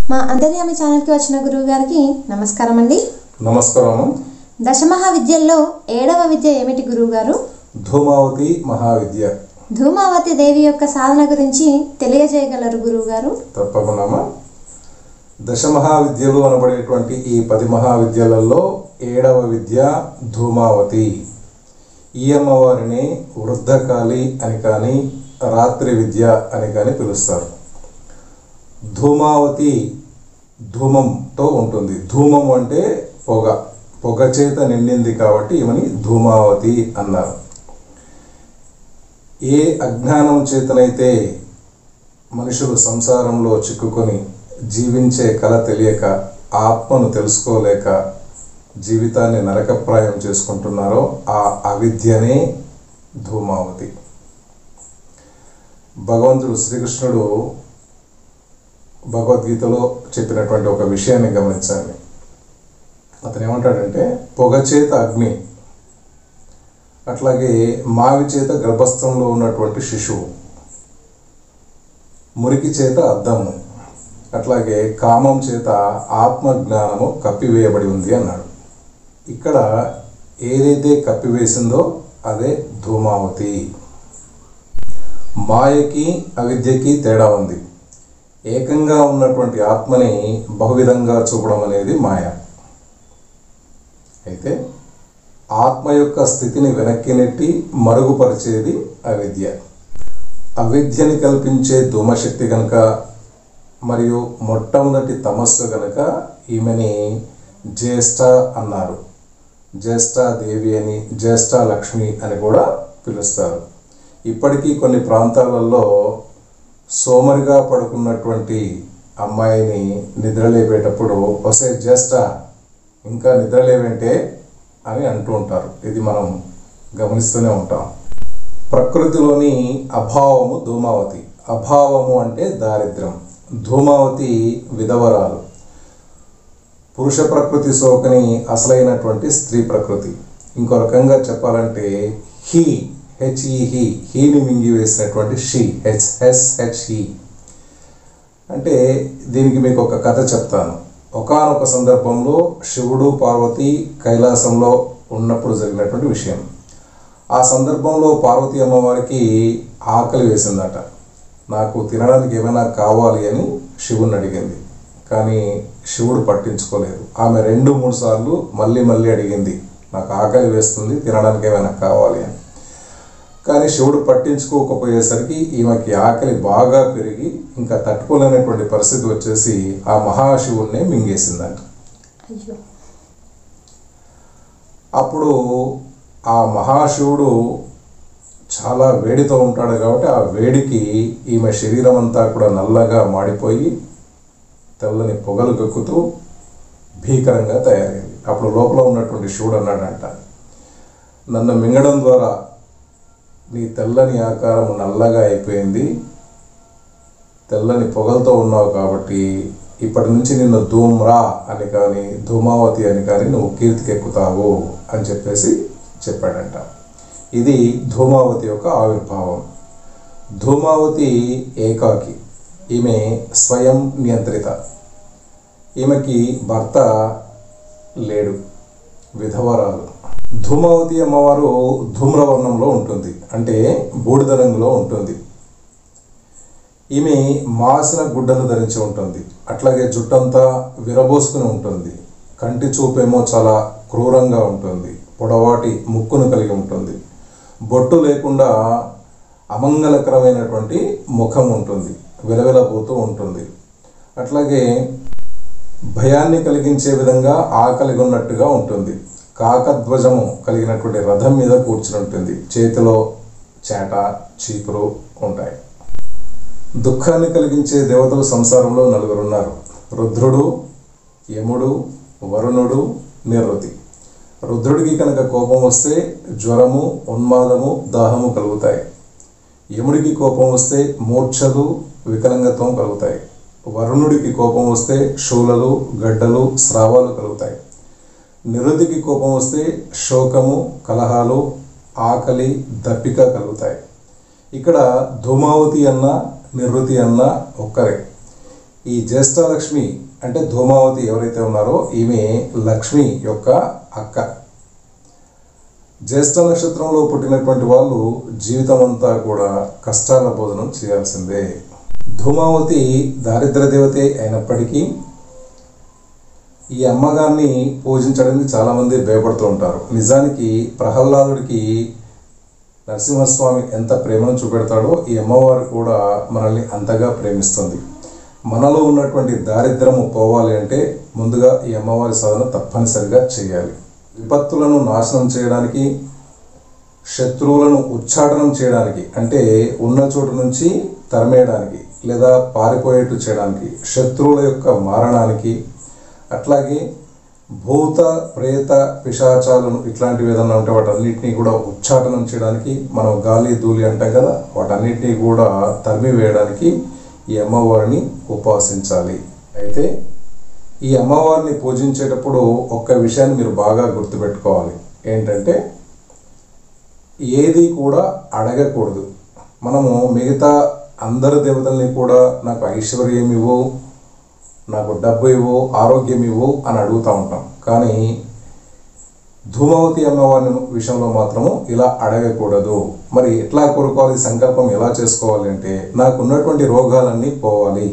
మా అంతర్యామి ఛానల్కి వచ్చిన గురువు గారికి నమస్కారం అండి నమస్కారము దశమహా విద్యల్లో ఏడవ విద్య ఏమిటి గురువు గారు ధూమావతి మహావిద్య ధూమావతి దేవి యొక్క సాధన గురించి తెలియజేయగలరు గురువు గారు తప్పకుండామా దశ మహావిద్యలు అనబడేటువంటి ఈ పది మహావిద్యలలో ఏడవ విద్య ధూమావతి ఈ అమ్మవారిని వృద్ధకాళి అని కానీ రాత్రి విద్య అని కానీ పిలుస్తారు ధూమావతి ధూమంతో ఉంటుంది ధూమం అంటే పొగ పొగ చేత నిండింది కాబట్టి ఈమెని ధూమావతి అన్నారు ఏ అజ్ఞానం చేతనైతే మనుషులు సంసారంలో చిక్కుకొని జీవించే కళ తెలియక ఆత్మను తెలుసుకోలేక జీవితాన్ని నరకప్రాయం చేసుకుంటున్నారో ఆ అవిద్యనే ధూమావతి భగవంతుడు శ్రీకృష్ణుడు భగవద్గీతలో చెప్పినటువంటి ఒక విషయాన్ని గమనించాలి అతను ఏమంటాడంటే పొగ చేత అగ్ని అట్లాగే మావి చేత గర్భస్థంలో ఉన్నటువంటి శిశువు మురికి చేత అద్దము అట్లాగే కామం చేత ఆత్మజ్ఞానము కప్పివేయబడి ఉంది అన్నాడు ఇక్కడ ఏదైతే కప్పివేసిందో అదే ధూమావతి మాయకి అవిద్యకి తేడా ఉంది ఏకంగా ఉన్నటువంటి ఆత్మని బహువిధంగా చూపడం అనేది మాయ అయితే ఆత్మ యొక్క స్థితిని వెనక్కి నెట్టి మరుగుపరిచేది అవిద్య అవిద్యని కల్పించే ధూమశక్తి గనుక మరియు మొట్టమొదటి తమస్సు గనుక ఈమెని జ్యేష్ఠ అన్నారు జ్యేష్ఠ దేవి అని జ్యేష్ఠ లక్ష్మి అని కూడా పిలుస్తారు ఇప్పటికీ కొన్ని ప్రాంతాలలో సోమరిగా పడుకున్నటువంటి అమ్మాయిని నిద్రలేపేటప్పుడు వసే జ్యేష్ఠ ఇంకా నిద్రలేవేంటే అని అంటూ ఉంటారు ఇది మనం గమనిస్తూనే ఉంటాం ప్రకృతిలోని అభావము ధూమావతి అభావము అంటే దారిద్ర్యం ధూమావతి విధవరాలు పురుష ప్రకృతి సోకని అసలైనటువంటి స్త్రీ ప్రకృతి ఇంకో రకంగా చెప్పాలంటే హీ హెచ్ఈ హీ హీని మింగివేసినటువంటి she H S H he అంటే దీనికి మీకు ఒక కథ చెప్తాను ఒకానొక సందర్భంలో శివుడు పార్వతి కైలాసంలో ఉన్నప్పుడు జరిగినటువంటి విషయం ఆ సందర్భంలో పార్వతి అమ్మవారికి ఆకలి వేసిందట నాకు తినడానికి ఏమైనా కావాలి అని శివుని అడిగింది కానీ శివుడు పట్టించుకోలేదు ఆమె రెండు మూడు సార్లు మళ్ళీ మళ్ళీ అడిగింది నాకు ఆకలి వేస్తుంది తినడానికి ఏమైనా కావాలి అని కానీ శివుడు పట్టించుకోకపోయేసరికి ఈమెకి ఆకలి బాగా పెరిగి ఇంకా తట్టుకోలేనటువంటి పరిస్థితి వచ్చేసి ఆ మహాశివుణ్ణి మింగేసిందంట అయ్యో అప్పుడు ఆ మహాశివుడు చాలా వేడితో ఉంటాడు కాబట్టి ఆ వేడికి ఈమె శరీరం అంతా కూడా నల్లగా మాడిపోయి తెల్లని పొగలు గక్కుతూ భీకరంగా తయారైంది అప్పుడు లోపల ఉన్నటువంటి శివుడు అన్నాడంట నన్ను మింగడం ద్వారా నీ తెల్లని ఆకారం నల్లగా అయిపోయింది తెల్లని పొగలతో ఉన్నావు కాబట్టి ఇప్పటి నుంచి నిన్ను ధూమ్రా అని కానీ ధూమావతి అని కానీ నువ్వు కీర్తికెక్కుతావు అని చెప్పేసి చెప్పాడంట ఇది ధూమావతి యొక్క ఆవిర్భావం ధూమావతి ఏకాకి ఈమె స్వయం నియంత్రిత ఈమెకి భర్త లేడు విధవరాలు ధూమావతి అమ్మవారు ధూమ్రవర్ణంలో ఉంటుంది అంటే బూడిద రంగులో ఉంటుంది ఈమె మాసిన గుడ్డలు ధరించి ఉంటుంది అట్లాగే జుట్టంతా విరబోసుకుని ఉంటుంది కంటి చూపేమో చాలా క్రూరంగా ఉంటుంది పొడవాటి ముక్కును కలిగి ఉంటుంది బొట్టు లేకుండా అమంగళకరమైనటువంటి ముఖం ఉంటుంది విలవిలపోతూ ఉంటుంది అట్లాగే భయాన్ని కలిగించే విధంగా ఆకలి ఉన్నట్టుగా ఉంటుంది కాకధ్వజము కలిగినటువంటి రథం మీద కూర్చుని ఉంటుంది చేతిలో చేట చీపురు ఉంటాయి దుఃఖాన్ని కలిగించే దేవతలు సంసారంలో నలుగురు ఉన్నారు రుద్రుడు యముడు వరుణుడు నిరుతి రుద్రుడికి కనుక కోపం వస్తే జ్వరము ఉన్మాదము దాహము కలుగుతాయి యముడికి కోపం వస్తే మూర్ఛలు వికలంగత్వం కలుగుతాయి వరుణుడికి కోపం వస్తే శూలలు గడ్డలు స్రావాలు కలుగుతాయి నిరుతికి కోపం వస్తే శోకము కలహాలు ఆకలి దప్పిక కలుగుతాయి ఇక్కడ ధూమావతి అన్న నివృత్తి అన్న ఒక్కరే ఈ జ్యేష్ఠలక్ష్మి అంటే ధూమావతి ఎవరైతే ఉన్నారో ఈమె లక్ష్మి యొక్క అక్క జ్యేష్ఠ నక్షత్రంలో పుట్టినటువంటి వాళ్ళు జీవితం అంతా కూడా కష్టాల భోజనం చేయాల్సిందే ధూమావతి దారిద్ర దేవతే అయినప్పటికీ ఈ అమ్మగారిని పూజించడానికి చాలామంది భయపడుతూ ఉంటారు నిజానికి ప్రహ్లాదుడికి నరసింహస్వామి ఎంత ప్రేమను చూపెడతాడో ఈ అమ్మవారు కూడా మనల్ని అంతగా ప్రేమిస్తుంది మనలో ఉన్నటువంటి దారిద్రము పోవాలి అంటే ముందుగా ఈ అమ్మవారి సాధన తప్పనిసరిగా చేయాలి విపత్తులను నాశనం చేయడానికి శత్రువులను ఉచ్చాటనం చేయడానికి అంటే ఉన్న చోటు నుంచి తరిమేయడానికి లేదా పారిపోయేట్టు చేయడానికి శత్రువుల యొక్క మారణానికి అట్లాగే భూత ప్రేత పిశాచాలను ఇట్లాంటివి ఏదన్నా ఉంటే వాటన్నిటినీ కూడా ఉచ్చాటనం చేయడానికి మనం గాలి ధూళి అంటాం కదా వాటన్నిటినీ కూడా తరిమి వేయడానికి ఈ అమ్మవారిని ఉపాసించాలి అయితే ఈ అమ్మవారిని పూజించేటప్పుడు ఒక్క విషయాన్ని మీరు బాగా గుర్తుపెట్టుకోవాలి ఏంటంటే ఏది కూడా అడగకూడదు మనము మిగతా అందరి దేవతల్ని కూడా నాకు ఐశ్వర్యం ఇవ్వు నాకు డబ్బు ఇవ్వు ఆరోగ్యం ఇవ్వు అని అడుగుతూ ఉంటాం కానీ ధూమావతి అమ్మవారి విషయంలో మాత్రము ఇలా అడగకూడదు మరి ఎట్లా కోరుకోవాలి సంకల్పం ఎలా చేసుకోవాలి అంటే నాకు ఉన్నటువంటి రోగాలన్నీ పోవాలి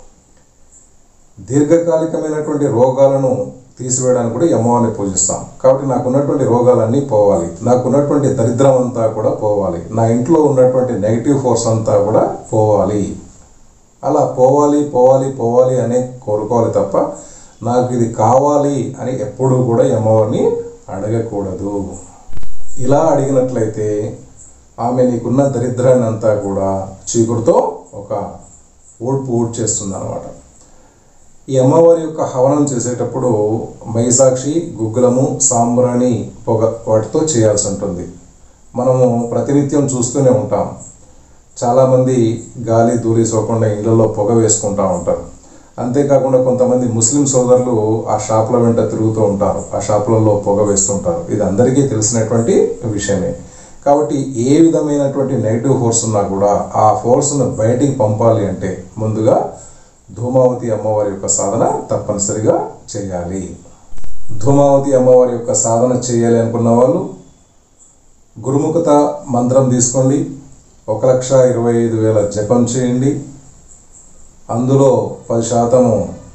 దీర్ఘకాలికమైనటువంటి రోగాలను తీసివేయడానికి కూడా ఈ అమ్మవారిని పూజిస్తాం కాబట్టి నాకు ఉన్నటువంటి రోగాలన్నీ పోవాలి నాకు ఉన్నటువంటి దరిద్రం అంతా కూడా పోవాలి నా ఇంట్లో ఉన్నటువంటి నెగిటివ్ ఫోర్స్ అంతా కూడా పోవాలి అలా పోవాలి పోవాలి పోవాలి అనే కోరుకోవాలి తప్ప నాకు ఇది కావాలి అని ఎప్పుడూ కూడా ఈ అమ్మవారిని అడగకూడదు ఇలా అడిగినట్లయితే ఆమె నీకున్న దరిద్రాన్ని అంతా కూడా చీకుడుతో ఒక ఓడ్పు ఊడ్ చేస్తుంది అనమాట ఈ అమ్మవారి యొక్క హవనం చేసేటప్పుడు మైసాక్షి గుగ్గులము సాంబ్రాణి పొగ వాటితో చేయాల్సి ఉంటుంది మనము ప్రతినిత్యం చూస్తూనే ఉంటాం చాలామంది గాలి ధూళి సోకుండా ఇళ్లలో పొగ వేసుకుంటూ ఉంటారు అంతేకాకుండా కొంతమంది ముస్లిం సోదరులు ఆ షాపుల వెంట తిరుగుతూ ఉంటారు ఆ షాపులలో పొగ వేస్తుంటారు ఇది అందరికీ తెలిసినటువంటి విషయమే కాబట్టి ఏ విధమైనటువంటి నెగిటివ్ ఫోర్స్ ఉన్నా కూడా ఆ ఫోర్స్ను బయటికి పంపాలి అంటే ముందుగా ధూమావతి అమ్మవారి యొక్క సాధన తప్పనిసరిగా చేయాలి ధూమావతి అమ్మవారి యొక్క సాధన చేయాలి అనుకున్న వాళ్ళు గురుముఖత మంత్రం తీసుకోండి ఒక లక్ష ఇరవై ఐదు వేల జపం చేయండి అందులో పది శాతము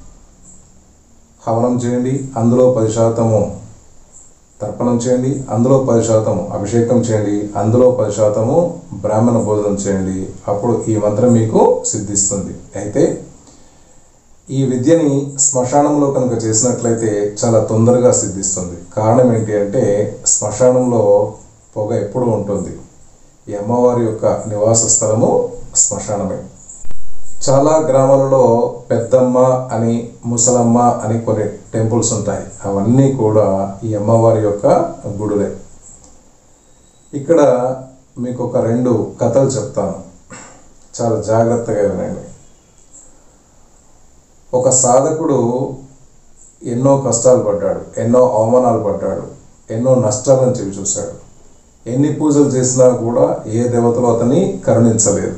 హవనం చేయండి అందులో పది శాతము తర్పణం చేయండి అందులో పది శాతం అభిషేకం చేయండి అందులో పది శాతము బ్రాహ్మణ భోజనం చేయండి అప్పుడు ఈ మంత్రం మీకు సిద్ధిస్తుంది అయితే ఈ విద్యని శ్మశానంలో కనుక చేసినట్లయితే చాలా తొందరగా సిద్ధిస్తుంది కారణం ఏంటి అంటే శ్మశానంలో పొగ ఎప్పుడూ ఉంటుంది ఈ అమ్మవారి యొక్క నివాస స్థలము శ్మశానమే చాలా గ్రామాలలో పెద్దమ్మ అని ముసలమ్మ అని కొన్ని టెంపుల్స్ ఉంటాయి అవన్నీ కూడా ఈ అమ్మవారి యొక్క గుడులే ఇక్కడ మీకు ఒక రెండు కథలు చెప్తాను చాలా జాగ్రత్తగా వినండి ఒక సాధకుడు ఎన్నో కష్టాలు పడ్డాడు ఎన్నో అవమానాలు పడ్డాడు ఎన్నో నష్టాలను చెవి చూశాడు ఎన్ని పూజలు చేసినా కూడా ఏ దేవతలు అతన్ని కరుణించలేదు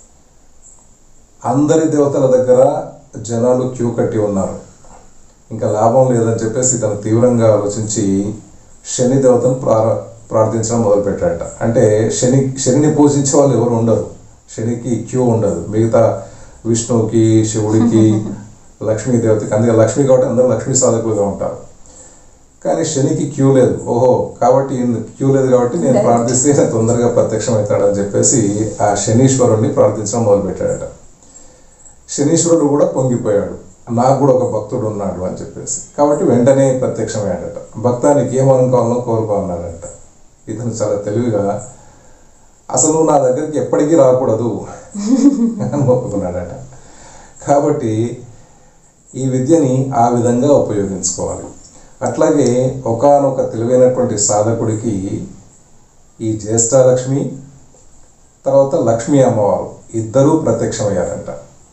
అందరి దేవతల దగ్గర జనాలు క్యూ కట్టి ఉన్నారు ఇంకా లాభం లేదని చెప్పేసి ఇతను తీవ్రంగా ఆలోచించి శని దేవతను ప్రార ప్రార్థించడం మొదలుపెట్టాడట అంటే శని శనిని పూజించే వాళ్ళు ఎవరు ఉండరు శనికి క్యూ ఉండదు మిగతా విష్ణువుకి శివుడికి లక్ష్మీ దేవతకి అందుకే లక్ష్మి కాబట్టి అందరూ లక్ష్మీ సాధకులుగా ఉంటారు కానీ శనికి క్యూ లేదు ఓహో కాబట్టి ఈయన క్యూ లేదు కాబట్టి నేను ప్రార్థిస్తే ఈయన తొందరగా ప్రత్యక్షం అవుతాడని చెప్పేసి ఆ శనీశ్వరుణ్ణి ప్రార్థించడం మొదలుపెట్టాడట శనీశ్వరుడు కూడా పొంగిపోయాడు నాకు కూడా ఒక భక్తుడు ఉన్నాడు అని చెప్పేసి కాబట్టి వెంటనే ప్రత్యక్షమయ్యాడట భక్తానికి ఏమనుకోవాలో కోరుకోవాలన్నాడట ఇతను చాలా తెలివిగా అసలు నువ్వు నా దగ్గరికి ఎప్పటికీ రాకూడదు అని ఒప్పుకున్నాడట కాబట్టి ఈ విద్యని ఆ విధంగా ఉపయోగించుకోవాలి అట్లాగే ఒకానొక తెలివైనటువంటి సాధకుడికి ఈ జ్యేష్ఠలక్ష్మి తర్వాత లక్ష్మీ అమ్మవారు ఇద్దరూ ప్రత్యక్షమయ్యారంట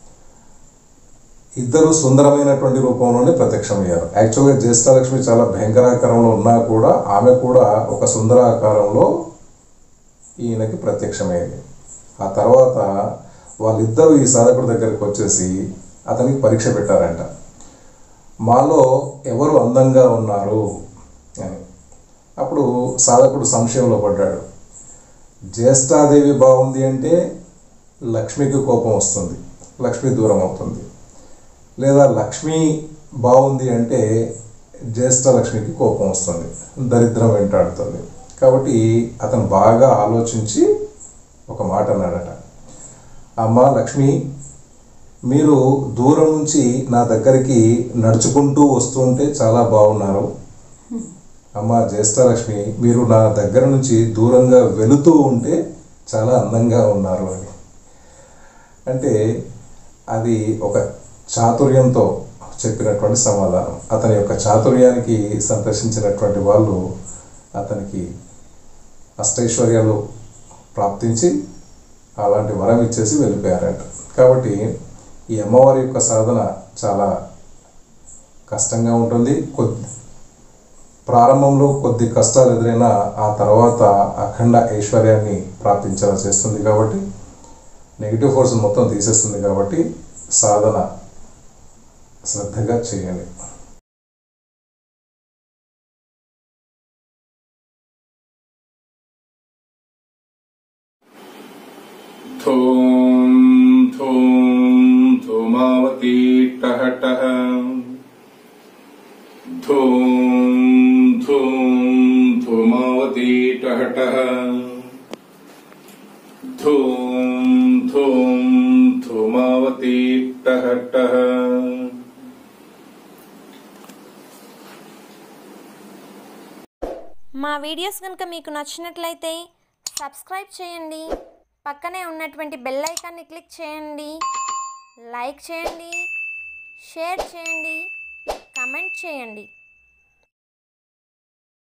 ఇద్దరు సుందరమైనటువంటి రూపంలోనే ప్రత్యక్షమయ్యారు యాక్చువల్గా జ్యేష్ఠలక్ష్మి చాలా భయంకరాకారంలో ఉన్నా కూడా ఆమె కూడా ఒక సుందరాకారంలో ఈయనకి ప్రత్యక్షమైంది ఆ తర్వాత వాళ్ళిద్దరూ ఈ సాధకుడి దగ్గరికి వచ్చేసి అతనికి పరీక్ష పెట్టారంట మాలో ఎవరు అందంగా ఉన్నారు అని అప్పుడు సాధకుడు సంశయంలో పడ్డాడు జ్యేష్ఠాదేవి బాగుంది అంటే లక్ష్మికి కోపం వస్తుంది లక్ష్మి దూరం అవుతుంది లేదా లక్ష్మి బాగుంది అంటే జ్యేష్ఠ లక్ష్మికి కోపం వస్తుంది దరిద్రం వెంటాడుతుంది కాబట్టి అతను బాగా ఆలోచించి ఒక మాట అన్నాడట అమ్మ లక్ష్మి మీరు దూరం నుంచి నా దగ్గరికి నడుచుకుంటూ వస్తుంటే చాలా బాగున్నారు అమ్మ జ్యేష్ఠలక్ష్మి మీరు నా దగ్గర నుంచి దూరంగా వెళుతూ ఉంటే చాలా అందంగా ఉన్నారు అని అంటే అది ఒక చాతుర్యంతో చెప్పినటువంటి సమాధానం అతని యొక్క చాతుర్యానికి సందర్శించినటువంటి వాళ్ళు అతనికి అష్టైశ్వర్యాలు ప్రాప్తించి అలాంటి వరం ఇచ్చేసి వెళ్ళిపోయారట కాబట్టి ఈ అమ్మవారి యొక్క సాధన చాలా కష్టంగా ఉంటుంది కొద్ది ప్రారంభంలో కొద్ది కష్టాలు ఎదురైనా ఆ తర్వాత అఖండ ఐశ్వర్యాన్ని ప్రాప్తించేలా చేస్తుంది కాబట్టి నెగిటివ్ ఫోర్స్ మొత్తం తీసేస్తుంది కాబట్టి సాధన శ్రద్ధగా చేయండి थूं थूं धूमावती टह टह धूं धूं धूमावती टह टह धूं धूं धूमावती टह टह మా వీడియోస్ కనుక మీకు నచ్చినట్లయితే సబ్స్క్రైబ్ చేయండి పక్కనే ఉన్నటువంటి బెల్ ఐకాన్ని క్లిక్ చేయండి లైక్ చేయండి షేర్ చేయండి కమెంట్ చేయండి